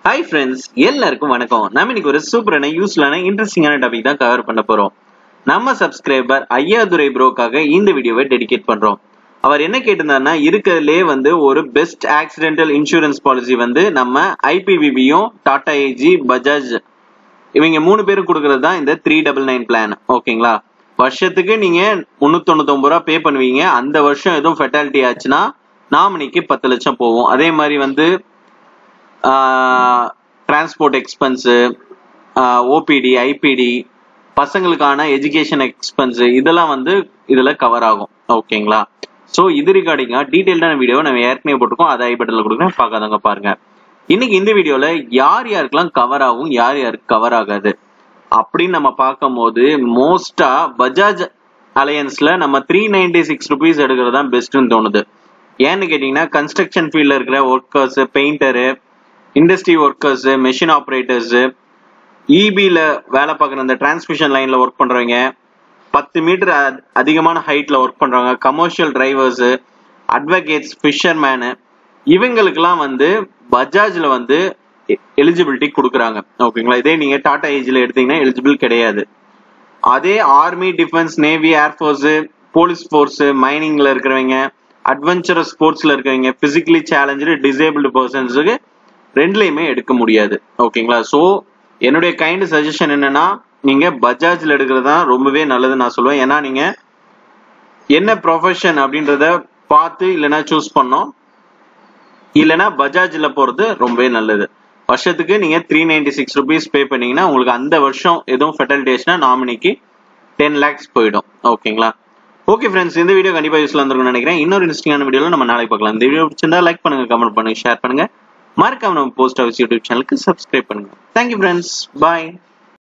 hi friends எல்லாருக்கும் வணக்கம் நம்ம இன்னைக்கு ஒரு சூப்பரான யூஸ்ஃபுல்லான இன்ட்ரெஸ்டிங்கான டாபிக் தான் கவர் பண்ண போறோம் நம்ம சப்ஸ்கிரைபர் ஐயாதுரை ப்ரோக்காக இந்த வீடியோவை டெடிகேட் பண்றோம் அவர் என்ன கேட்டிருந்தாருன்னா இருக்கிறதுலே வந்து ஒரு பெஸ்ட் ஆக்சிடென்டல் இன்சூரன்ஸ் பாலிசி வந்து நம்ம ஐபிபிபியும் டாடா ஏஜி பஜாஜ் இவங்க மூணு பேரும் கொடுக்கறது தான் இந்த த்ரீ டபுள் நைன் பிளான் ஓகேங்களா வருஷத்துக்கு நீங்க முன்னூத்தி தொண்ணூத்தி ரூபா பே பண்ணுவீங்க அந்த வருஷம் எதுவும் ஃபெட்டாலிட்டி ஆச்சுன்னா நாமினிக்கு பத்து லட்சம் போகும் அதே மாதிரி வந்து டிரான்ஸ்போர்ட் எக்ஸ்பென்ஸு ஓபிடி ஐபிடி பசங்களுக்கான எஜுகேஷன் எக்ஸ்பென்ஸ் இதெல்லாம் வந்து இதுல கவர் ஆகும் ஓகேங்களா ஸோ இது ரிகார்டிங்கா டீடைல்டான வீடியோவை நம்ம ஏற்கனவே போட்டிருக்கோம் அதை ஐ பட்டன்ல கொடுக்குறேன் பார்க்காதவங்க பாருங்க இன்னைக்கு இந்த வீடியோல யார் யாருக்கெல்லாம் கவர் ஆகும் யார் யாருக்கு கவர் ஆகாது அப்படின்னு நம்ம பார்க்கும்போது மோஸ்டா பஜாஜ் அலையன்ஸ்ல நம்ம த்ரீ நைன்டி சிக்ஸ் ருபீஸ் எடுக்கிறது தான் பெஸ்ட்னு தோணுது ஏன்னு கேட்டீங்கன்னா கன்ஸ்ட்ரக்ஷன் ஃபீல்ட்ல இருக்கிற workers painter industry workers machine operators இபில வேலை பார்க்குற அந்த டிரான்ஸ்மிஷன் லைன்ல ஒர்க் பண்றவங்க பத்து மீட்டர் அதிகமான ஹைட்ல ஒர்க் பண்றவங்க கமர்ஷியல் டிரைவர்ஸ் அட்வொகேட்ஸ் ஃபிஷர்மேனு இவங்களுக்கெல்லாம் வந்து பஜாஜ்ல வந்து எலிஜிபிலிட்டி கொடுக்குறாங்க ஓகேங்களா இதே நீங்க டாடா ஏஜ்ல எடுத்தீங்கன்னா எலிஜிபிள் கிடையாது அதே army defence navy air force police force மைனிங்ல இருக்கிறவங்க அட்வென்ச்சரஸ் ஸ்போர்ட்ஸ்ல இருக்கிறவங்க பிசிக்கலி சேலஞ்சு டிசேபிள்டு பர்சன்ஸுக்கு ரெண்டுலையுமே எடுக்க முடியாது ஓகேங்களா ஸோ என்னுடைய கைண்ட் சஜஷன் என்னன்னா நீங்க பஜாஜ்ல எடுக்கிறது தான் ரொம்பவே நல்லது நான் சொல்லுவேன் ஏன்னா நீங்க என்ன ப்ரொஃபஷன் அப்படின்றத பார்த்து இல்லைன்னா சூஸ் பண்ணோம் இல்லைன்னா பஜாஜ்ல போறது ரொம்பவே நல்லது வருஷத்துக்கு நீங்க three ninety six rupees pay பண்ணீங்கன்னா உங்களுக்கு அந்த வருஷம் எதுவும் ஃபெட்டலிட்டேஷனா நாமினிக்கு டென் லேக்ஸ் போயிடும் ஓகேங்களா ஓகே ஃப்ரெண்ட்ஸ் இந்த வீடியோ கண்டிப்பா யூஸ்ல இருந்திருக்கும்னு நினைக்கிறேன் இன்னொரு இன்ட்ரெஸ்டிங்கான வீடியோல நம்ம நாளைக்கு பார்க்கலாம் இந்த வீடியோ பிடிச்சிருந்தா லைக் பண்ணுங்க கமெண்ட் பண்ணுங்க ஷேர் பண்ணுங்க மறக்காம நம்ம போஸ்ட் ஆஃபீஸ் யூடியூப் சேனலுக்கு சப்ஸ்கிரைப் பண்ணுங்க தேங்க்யூ ஃப்ரெண்ட்ஸ் பாய்